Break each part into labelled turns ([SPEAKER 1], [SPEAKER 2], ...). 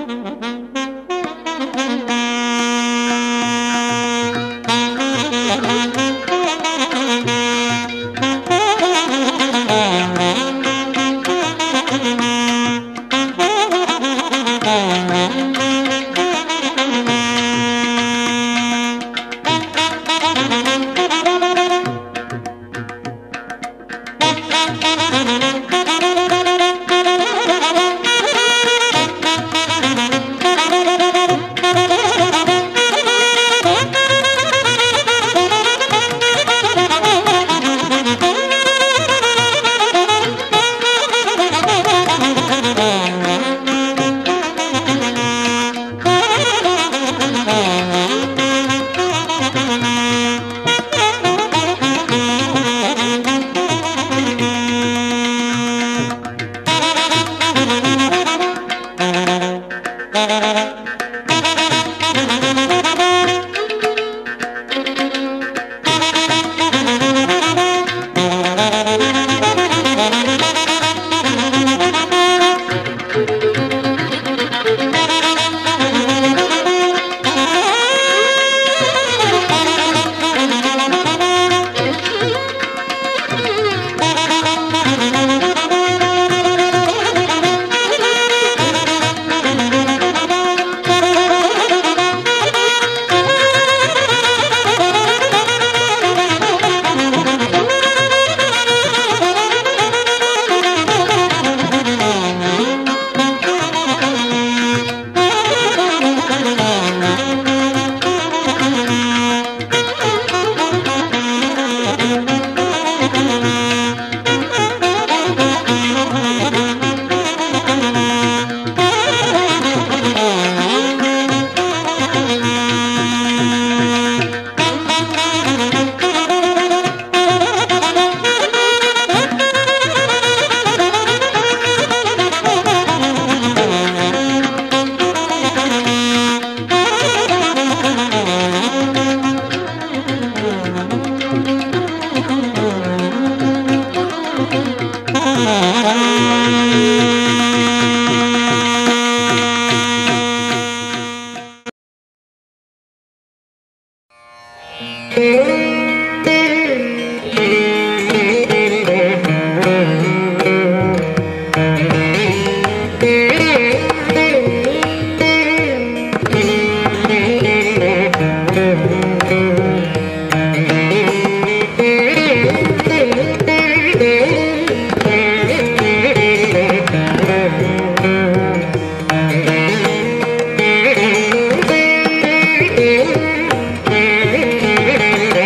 [SPEAKER 1] Thank you.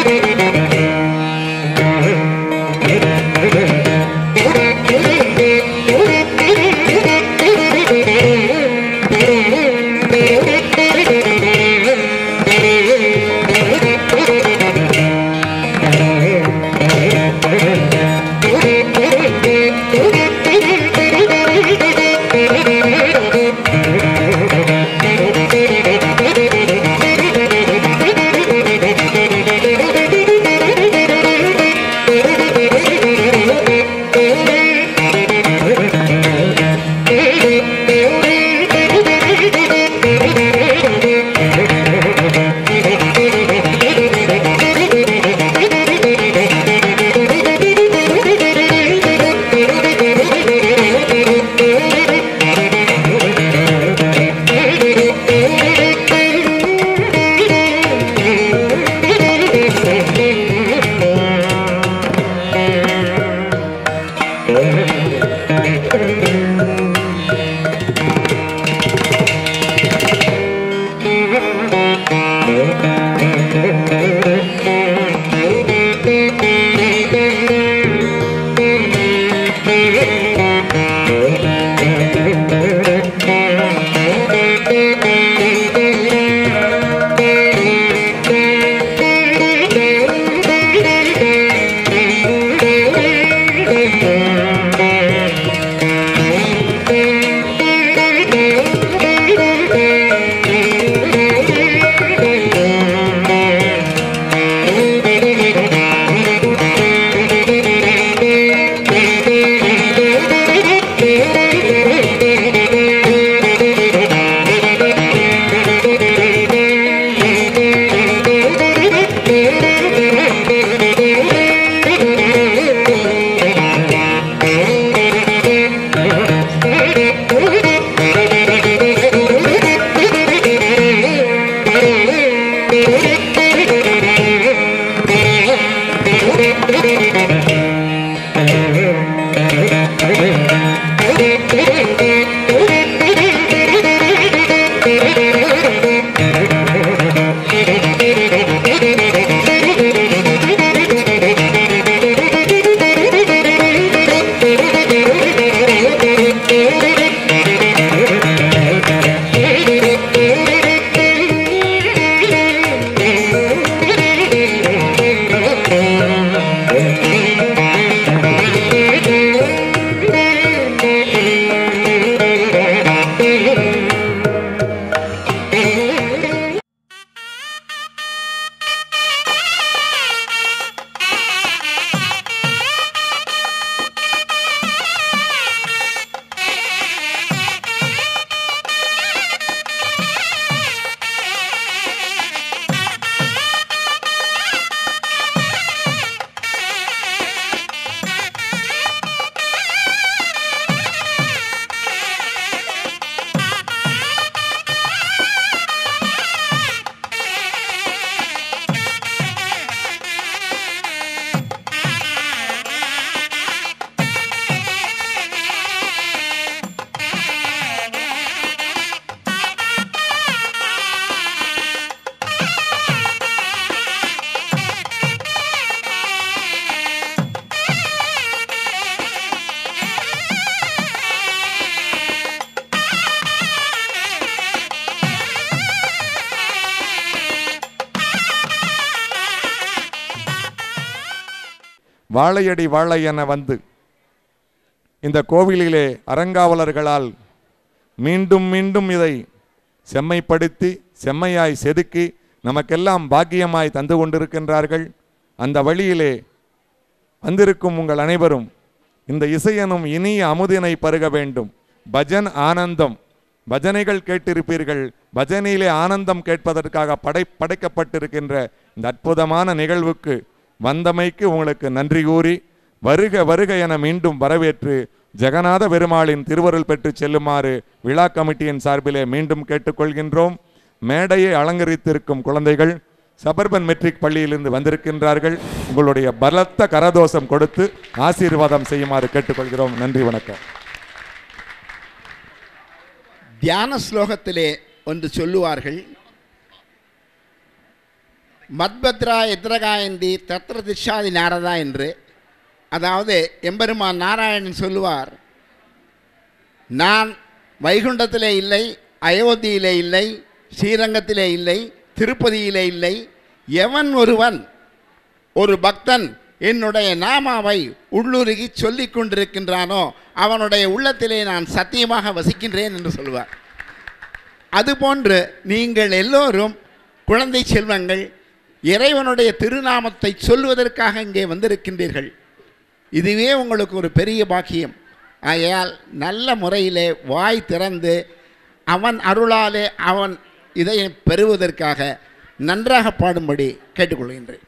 [SPEAKER 1] வாழையடி வாழை என வந்து இந்த கோவிலிலே அறங்காவலர்களால் மீண்டும் மீண்டும் இதை செம்மைப்படுத்தி செம்மையாய் செதுக்கி நமக்கெல்லாம் பாக்கியமாய் தந்து கொண்டிருக்கின்றார்கள் அந்த வழியிலே வந்திருக்கும் உங்கள் அனைவரும் இந்த இசையனும் இனிய அமுதினை பருக வேண்டும் பஜன் ஆனந்தம் பஜனைகள் கேட்டிருப்பீர்கள் பஜனையிலே ஆனந்தம் கேட்பதற்காக படை படைக்கப்பட்டிருக்கின்ற இந்த அற்புதமான நிகழ்வுக்கு வந்தமைக்கு உங்களுக்கு நன்றி கூறி வருக வருக என மீண்டும் வரவேற்று ஜெகநாத பெருமாளின் திருவருள் பெற்று செல்லுமாறு விழா கமிட்டியின் சார்பிலே மீண்டும் கேட்டுக்கொள்கின்றோம் மேடையை அலங்கரித்திருக்கும் குழந்தைகள் சபர்பன் மெட்ரிக் பள்ளியிலிருந்து வந்திருக்கின்றார்கள் உங்களுடைய பலத்த கரதோஷம் கொடுத்து ஆசீர்வாதம் செய்யுமாறு கேட்டுக்கொள்கிறோம் நன்றி வணக்கம்
[SPEAKER 2] தியான ஸ்லோகத்திலே ஒன்று சொல்லுவார்கள் மத்பத்ரா எத்ரகாயந்தி தத்ர திஷாதி நாரதா என்று அதாவது எம்பெருமான் நாராயணன் சொல்லுவார் நான் வைகுண்டத்திலே இல்லை அயோத்தியிலே இல்லை ஸ்ரீரங்கத்திலே இல்லை திருப்பதியிலே இல்லை எவன் ஒருவன் ஒரு பக்தன் என்னுடைய நாமாவை உள்ளுருகி சொல்லிக் கொண்டிருக்கின்றானோ அவனுடைய உள்ளத்திலே நான் சத்தியமாக வசிக்கின்றேன் என்று சொல்லுவார் அதுபோன்று நீங்கள் எல்லோரும் குழந்தை செல்வங்கள் இறைவனுடைய திருநாமத்தை சொல்வதற்காக இங்கே வந்திருக்கின்றீர்கள் இதுவே உங்களுக்கு ஒரு பெரிய பாக்கியம் ஆகையால் நல்ல முறையிலே வாய் திறந்து அவன் அருளாலே அவன் இதை பெறுவதற்காக நன்றாக பாடும்படி கேட்டுக்கொள்கின்றேன்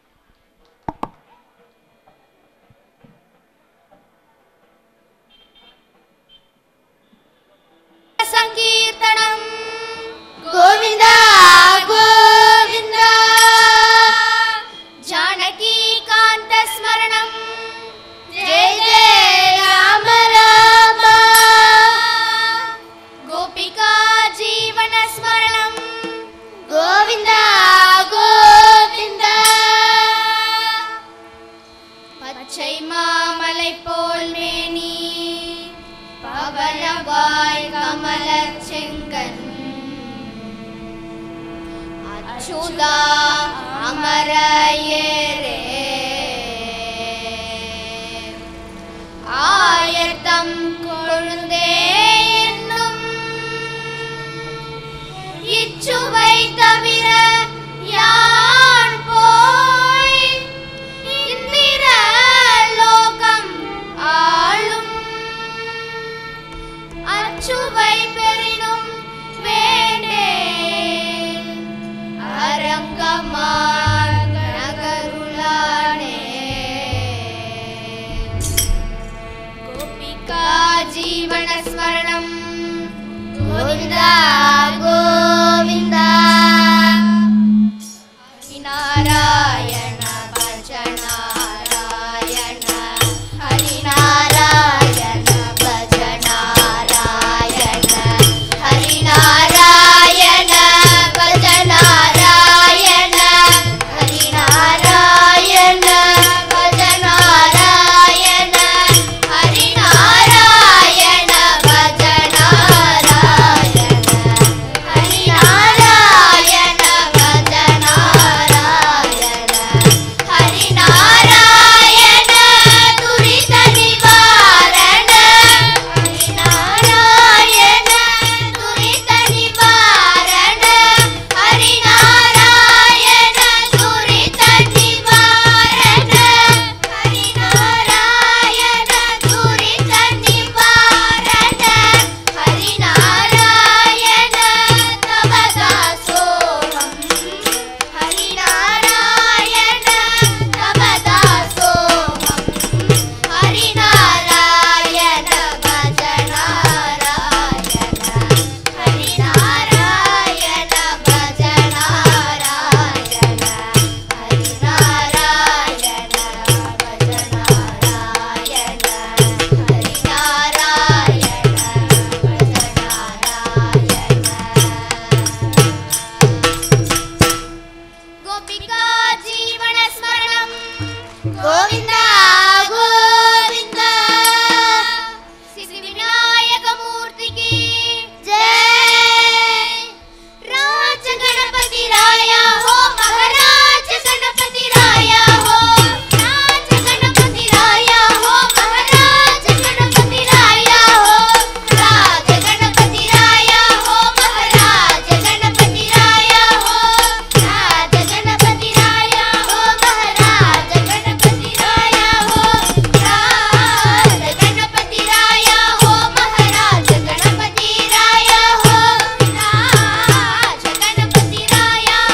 [SPEAKER 3] సంకీర్తనం గోవింద గోవింద జానకీ కాంత స్మరణం జయ జయ రామ రామ గోపికా జీవన స్మరణం గోవింద గోవింద பச்சை மாமலை போல் மேனி பவளவாய் கமலச் செங்கன் அச்சுதா அமர ஏரே ஆயத்தம் கொழுந்தே என்னும் இச்சுவை தவிர யான் போய் இந்திர லோகம் ஆளும் அச்சுவை பெரினும் வேண்டேன் அரங்கமா நகருளானே கோபிகா ஜீவன ஸ்மரணம் கோவிந்தா கோவிந்தா நாராயண பஜ நாராயண ஹரி நாராயண பஜ நாராயண ஹரி நாராயண பஜ நாராயண ஹரி நாராயண பஜ நாராயண ஹரி நாராயண பஜ நாராயண ஹரி நாராயண பஜ நாராயண ஹரி நாராயண துரித நிவாரண ஹரி நாராயண துரித நிவாரண ஹரி நாராயண துரித நிவாரண ஹரி நாராயண துரித நிவாரண ஹரி நாராயண தவதாசோகம் ஹரி நாராயண தவதாசோகம் ஹரி நாராயண பஜ நாராயண ஹரி நாராயண பஜ நாராயண ஹரி நாராயண பஜ நாராயண ஹரி நாராயண गोपिका जीवन स्मरणं गोविन्द गोविन्द सिद्धिविनायकमूर्तिकी जय राज गणपति राया हो महाराज गणपति राया हो राज गणपति राया हो महाराज गणपति राया हो राज गणपति राया हो महाराज गणपति राया हो राज गणपति राया हो महाराज गणपति राया हो राज गणपति राया हो महाराज गणपति राया हो राज गणपति राया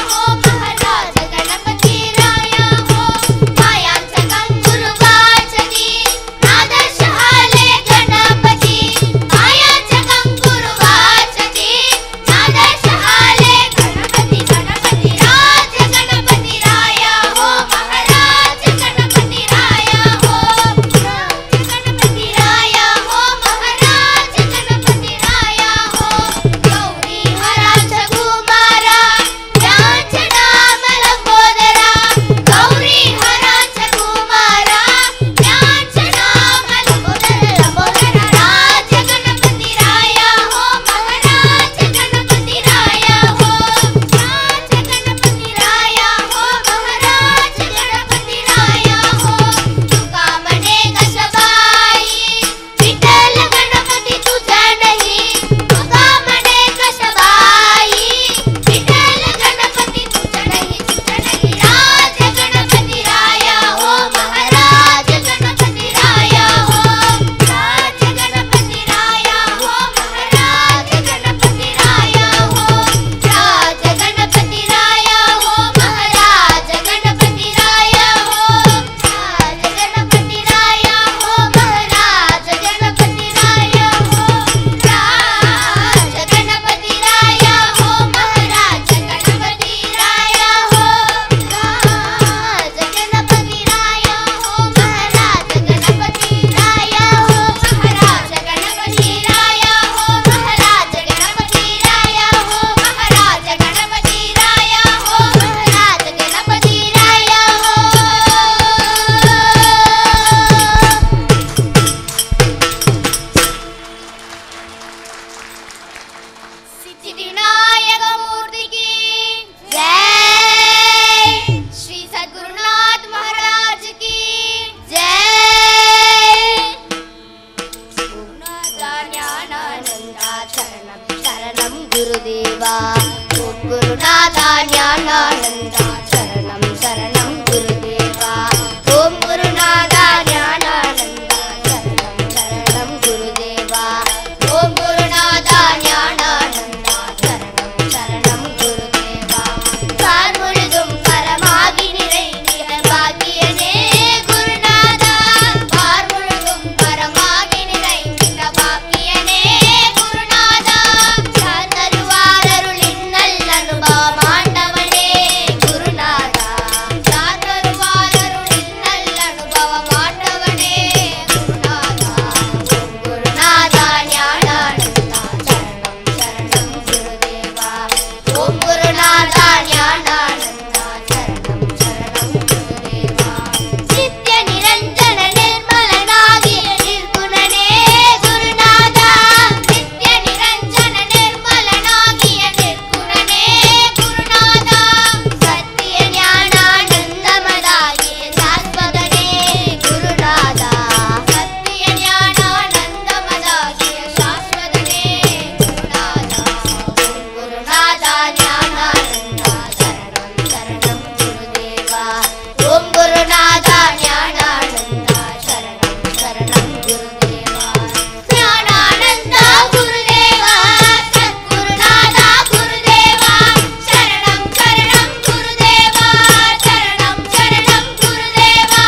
[SPEAKER 3] குருநாதா ஞானானந்தா சரணம் சரணம் குருதேவா ஓம் குருநாதா ஞானானந்தா சரணம் சரணம் குருதேவா ஓம் குருநாதா ஞானானந்தா சரணம் சரணம் குருதேவா கார் முழுதும் பரமாகி நிறைந்த பாக்கியனே குருநாதா கார் முழுதும் பரமாகி நிறைந்த பாக்கியனே குருநாதா யார் தருவார் அருளின் நல்ல அனுபவம் ஆண்டவனே குருநாதா யார் தருவார் அருளின் நல்ல அனுபவம் ஆண்டவனே குருநாதா குருநாதா ஞானானந்தா சரணம் சரணம் குருதேவா ஓம் குருநாதா ஞானானந்தா சரணம் சரணம் குருதேவா நித்ய நிரஞ்சன நிர்மலனாகிய நிர்குணனே குருநாதா நித்ய நிரஞ்சன நிர்மலனாகிய நிர்குணனே குருநாதா சத்திய ஞானானந்தமதாகிய சாஸ்வதனே குருநாதா சத்திய ஞானானந்தமதாகிய சாஸ்வதனே குருநாதா குருநாதா ஞானானந்தா சரணம் சரணம் குருதேவா ஓம் குருநாதா ஞானானந்தா சரணம் சரணம் குருதேவா ஞானானந்தா குருதேவா சத்குருநாதா குருதேவா சரணம் சரணம் குருதேவா சரணம் சரணம் குருதேவா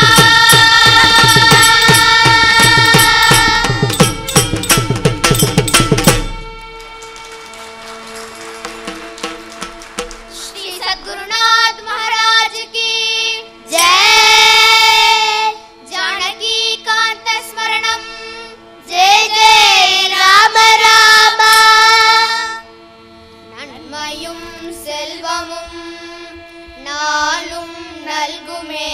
[SPEAKER 3] श्री सद्गुरुनाथ महाराज की जय जानकी कांत स्मरणम जय जय राम रामा நன்மையும் செல்வமும் நாளும் நல்குமே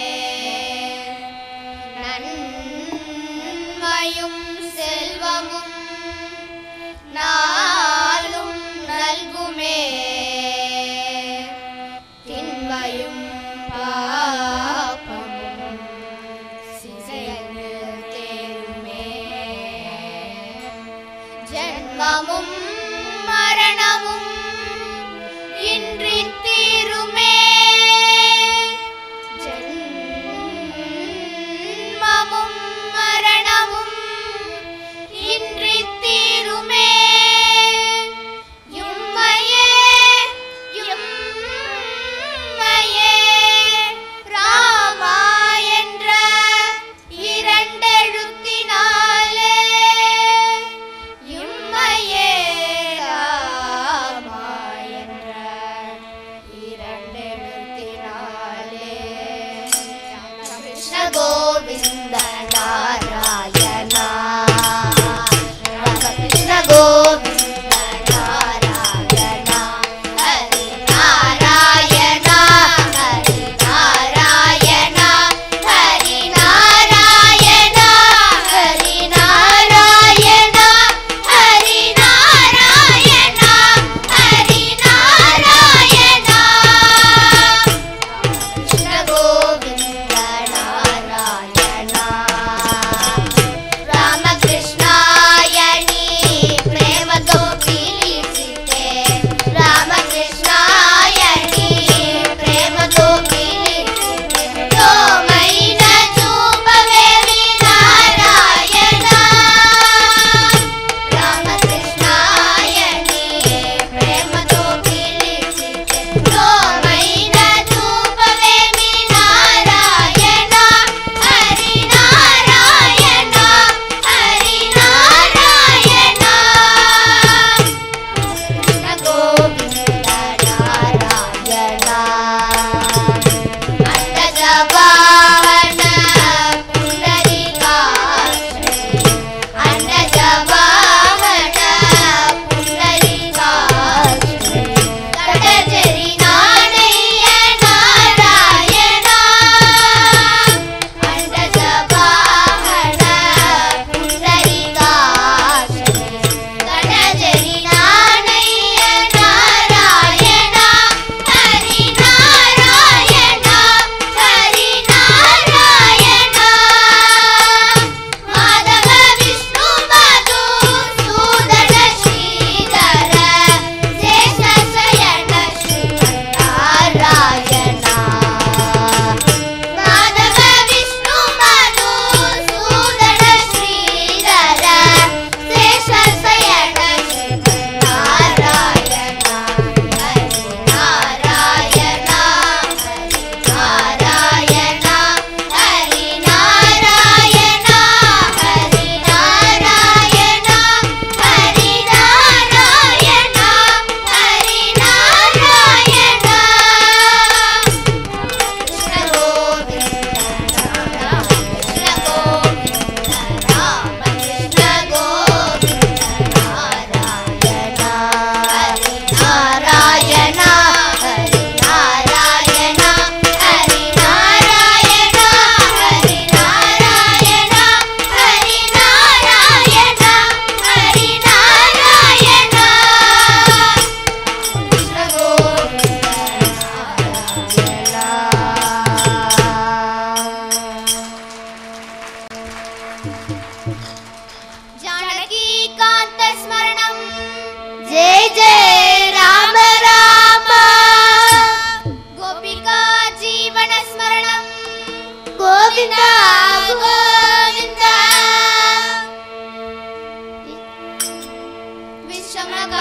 [SPEAKER 3] நன்மையும் செல்வமும் நாளும் நல்குமே திண்மையும் பாப்பமும் சிதைந்து தேருமே ஜன்மமும் மரணமும் இன்றி தீருமே ஜன்மமும்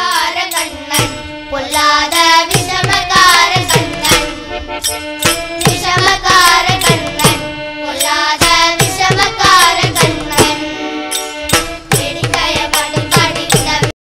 [SPEAKER 3] விஷமகார கண்ணன் பொல்லாத விஷமகார கண்ணன் விஷமகார